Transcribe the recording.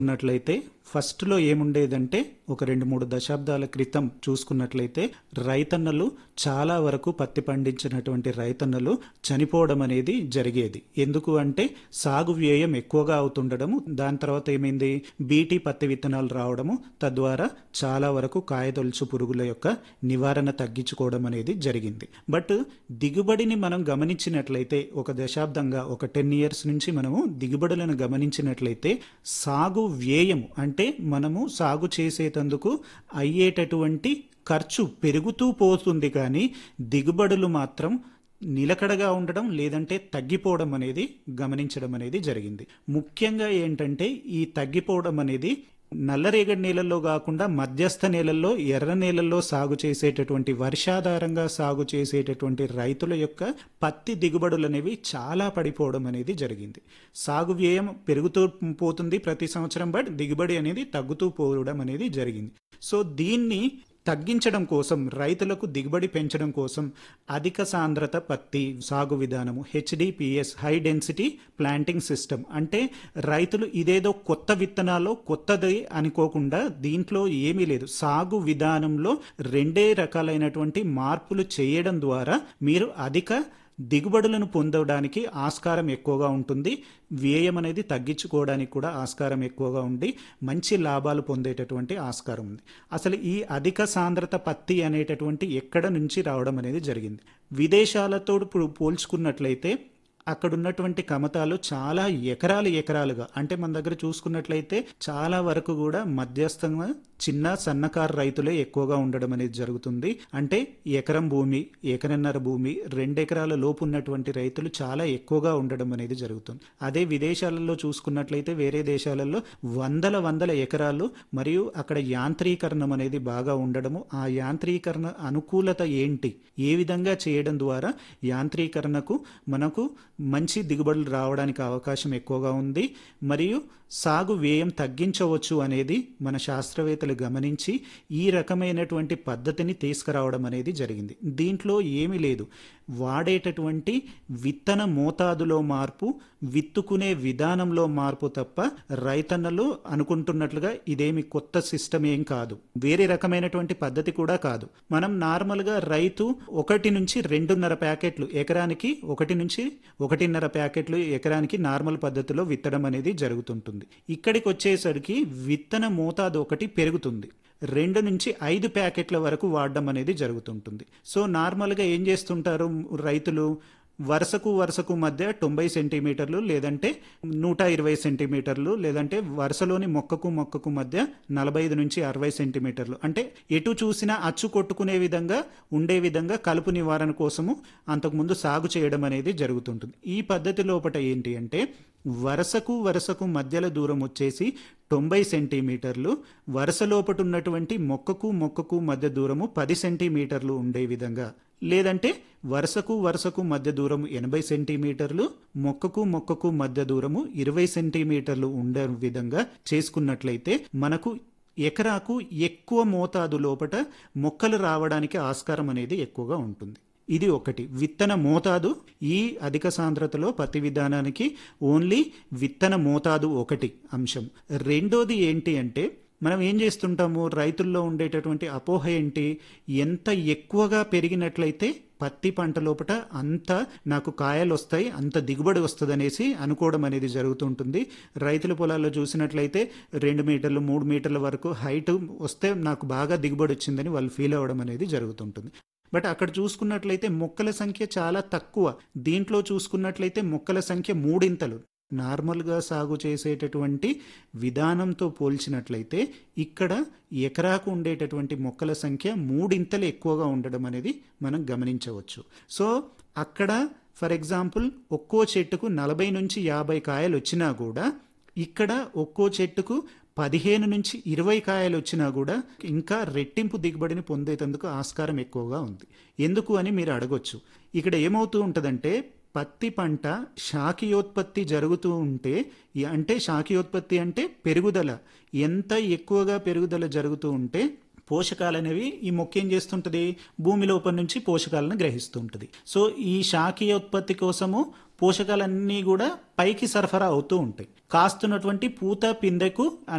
ఉన్నట్లయితే ఫస్ట్లో ఏముండేదంటే ఒక రెండు మూడు దశాబ్దాల క్రితం చూసుకున్నట్లయితే రైతన్నలు చాలా వరకు పత్తి పండించినటువంటి రైతన్నలు చనిపోవడం అనేది జరిగేది ఎందుకు అంటే సాగు వ్యయం ఎక్కువగా అవుతుండడము దాని తర్వాత ఏమైంది బీటీ పత్తి విత్తనాలు రావడము తద్వారా చాలా వరకు కాయతొలుచు పురుగుల యొక్క నివారణ తగ్గించుకోవడం అనేది జరిగింది బట్ దిగుబడిని మనం గమనించినట్లయితే ఒక దశాబ్దంగా ఒక టెన్ ఇయర్స్ నుంచి మనము దిగుబడులను గమనించినట్లయితే సాగు వ్యయం అంటే మనము సాగు చేసేటందుకు అయ్యేటటువంటి ఖర్చు పెరుగుతూ పోతుంది కానీ దిగుబడులు మాత్రం నిలకడగా ఉండడం లేదంటే తగ్గిపోవడం అనేది గమనించడం అనేది జరిగింది ముఖ్యంగా ఏంటంటే ఈ తగ్గిపోవడం అనేది నల్లరేగడి నేలల్లో కాకుండా మధ్యస్థ నేలల్లో ఎర్ర నేలల్లో సాగు చేసేటటువంటి వర్షాధారంగా సాగు చేసేటటువంటి రైతుల యొక్క పత్తి దిగుబడులు అనేవి చాలా పడిపోవడం అనేది జరిగింది సాగు వ్యయం పెరుగుతూ పోతుంది ప్రతి సంవత్సరం బట్ దిగుబడి అనేది తగ్గుతూ పోవడం అనేది జరిగింది సో దీన్ని తగ్గించడం కోసం రైతులకు దిగుబడి పెంచడం కోసం అధిక సాంద్రత పత్తి సాగు విధానము HDPS high density planting system అంటే రైతులు ఇదేదో కొత్త విత్తనాలు కొత్తది అనుకోకుండా దీంట్లో ఏమీ లేదు సాగు విధానంలో రెండే రకాలైనటువంటి మార్పులు చేయడం ద్వారా మీరు అధిక దిగుబడులను పొందడానికి ఆస్కారం ఎక్కువగా ఉంటుంది వ్యయం అనేది తగ్గించుకోవడానికి కూడా ఆస్కారం ఎక్కువగా ఉండి మంచి లాభాలు పొందేటటువంటి ఆస్కారం ఉంది అసలు ఈ అధిక సాంద్రత పత్తి అనేటటువంటి ఎక్కడ నుంచి రావడం అనేది జరిగింది విదేశాలతో ఇప్పుడు పోల్చుకున్నట్లయితే అక్కడ ఉన్నటువంటి కమతాలు చాలా ఎకరాలు ఎకరాలుగా అంటే మన దగ్గర చూసుకున్నట్లయితే చాలా వరకు కూడా మధ్యస్థంగా చిన్న సన్నకారు రైతులే ఎక్కువగా ఉండడం అనేది జరుగుతుంది అంటే ఎకరం భూమి ఎకరన్నర భూమి రెండెకరాల లోపు ఉన్నటువంటి రైతులు చాలా ఎక్కువగా ఉండడం అనేది జరుగుతుంది అదే విదేశాలలో చూసుకున్నట్లయితే వేరే దేశాలలో వందల వందల ఎకరాలు మరియు అక్కడ యాంత్రీకరణం అనేది బాగా ఉండడము ఆ యాంత్రీకరణ అనుకూలత ఏంటి ఏ విధంగా చేయడం ద్వారా యాంత్రీకరణకు మనకు మంచి దిగుబడులు రావడానికి అవకాశం ఎక్కువగా ఉంది మరియు సాగు వ్యయం తగ్గించవచ్చు అనేది మన శాస్త్రవేత్తలు గమనించి ఈ రకమైనటువంటి పద్ధతిని తీసుకురావడం అనేది జరిగింది దీంట్లో ఏమీ లేదు వాడేటటువంటి విత్తన మోతాదులో మార్పు విత్తుకునే విధానంలో మార్పు తప్ప రైతన్నలు అనుకుంటున్నట్లుగా ఇదేమి కొత్త సిస్టమ్ ఏం కాదు వేరే రకమైనటువంటి పద్ధతి కూడా కాదు మనం నార్మల్గా రైతు ఒకటి నుంచి రెండున్నర ప్యాకెట్లు ఎకరానికి ఒకటి నుంచి ఒకటిన్నర ప్యాకెట్లు ఎకరానికి నార్మల్ పద్ధతిలో విత్తడం అనేది జరుగుతుంటుంది ఇక్కడికి వచ్చేసరికి విత్తన మోతాదు ఒకటి పెరుగుతుంది రెండు నుంచి ఐదు ప్యాకెట్ల వరకు వాడడం అనేది జరుగుతుంటుంది సో నార్మల్గా ఏం చేస్తుంటారు రైతులు వరుసకు వరుసకు మధ్య తొంభై సెంటీమీటర్లు లేదంటే నూట ఇరవై సెంటీమీటర్లు లేదంటే వరుసలోని మొక్కకు మొక్కకు మధ్య నలభై ఐదు నుంచి అరవై సెంటీమీటర్లు అంటే ఎటు చూసినా అచ్చు కొట్టుకునే విధంగా ఉండే విధంగా కలుపు నివారణ కోసము అంతకుముందు సాగు చేయడం అనేది జరుగుతుంటుంది ఈ పద్ధతి లోపల ఏంటి అంటే వరుసకు వరుసకు మధ్యల దూరం వచ్చేసి తొంభై సెంటీమీటర్లు వరుస లోపట ఉన్నటువంటి మొక్కకు మొక్కకు మధ్య దూరము పది సెంటీమీటర్లు ఉండే విధంగా లేదంటే వరుసకు వరుసకు మధ్య దూరం ఎనభై సెంటీమీటర్లు మొక్కకు మొక్కకు మధ్య దూరము ఇరవై సెంటీమీటర్లు ఉండే విధంగా చేసుకున్నట్లయితే మనకు ఎకరాకు ఎక్కువ మోతాదు లోపట మొక్కలు రావడానికి ఆస్కారం అనేది ఎక్కువగా ఉంటుంది ఇది ఒకటి విత్తన మోతాదు ఈ అధిక సాంద్రతలో పత్తి విధానానికి ఓన్లీ విత్తన మోతాదు ఒకటి అంశం రెండోది ఏంటి అంటే మనం ఏం చేస్తుంటాము రైతుల్లో ఉండేటటువంటి అపోహ ఏంటి ఎంత ఎక్కువగా పెరిగినట్లయితే పత్తి పంట లోపల అంత నాకు కాయలు వస్తాయి అంత దిగుబడి వస్తుంది అనేసి అనుకోవడం అనేది జరుగుతుంటుంది రైతుల పొలాల్లో చూసినట్లయితే రెండు మీటర్లు మూడు మీటర్ల వరకు హైట్ వస్తే నాకు బాగా దిగుబడి వచ్చిందని వాళ్ళు ఫీల్ అవ్వడం అనేది జరుగుతుంటుంది బట్ అక్కడ చూసుకున్నట్లయితే మొక్కల సంఖ్య చాలా తక్కువ దీంట్లో చూసుకున్నట్లయితే మొక్కల సంఖ్య మూడింతలు నార్మల్గా సాగు చేసేటటువంటి విధానంతో పోల్చినట్లయితే ఇక్కడ ఎకరాకు ఉండేటటువంటి మొక్కల సంఖ్య మూడింతలు ఎక్కువగా ఉండడం అనేది మనం గమనించవచ్చు సో అక్కడ ఫర్ ఎగ్జాంపుల్ ఒక్కో చెట్టుకు నలభై నుంచి యాభై కాయలు వచ్చినా కూడా ఇక్కడ ఒక్కో చెట్టుకు పదిహేను నుంచి ఇరవై కాయలు వచ్చినా కూడా ఇంకా రెట్టింపు దిగుబడిని పొందేటందుకు ఆస్కారం ఎక్కువగా ఉంది ఎందుకు అని మీరు అడగొచ్చు ఇక్కడ ఏమవుతూ ఉంటుందంటే పత్తి పంట శాఖీయోత్పత్తి జరుగుతూ ఉంటే అంటే శాఖీయోత్పత్తి అంటే పెరుగుదల ఎంత ఎక్కువగా పెరుగుదల జరుగుతూ ఉంటే పోషకాలు అనేవి ఈ మొక్క ఏం చేస్తుంటుంది భూమి లోపల నుంచి పోషకాలను గ్రహిస్తూ ఉంటుంది సో ఈ శాఖీయ ఉత్పత్తి కోసము పోషకాలన్నీ కూడా పైకి సరఫరా అవుతూ ఉంటాయి కాస్తున్నటువంటి పూత పిందెకు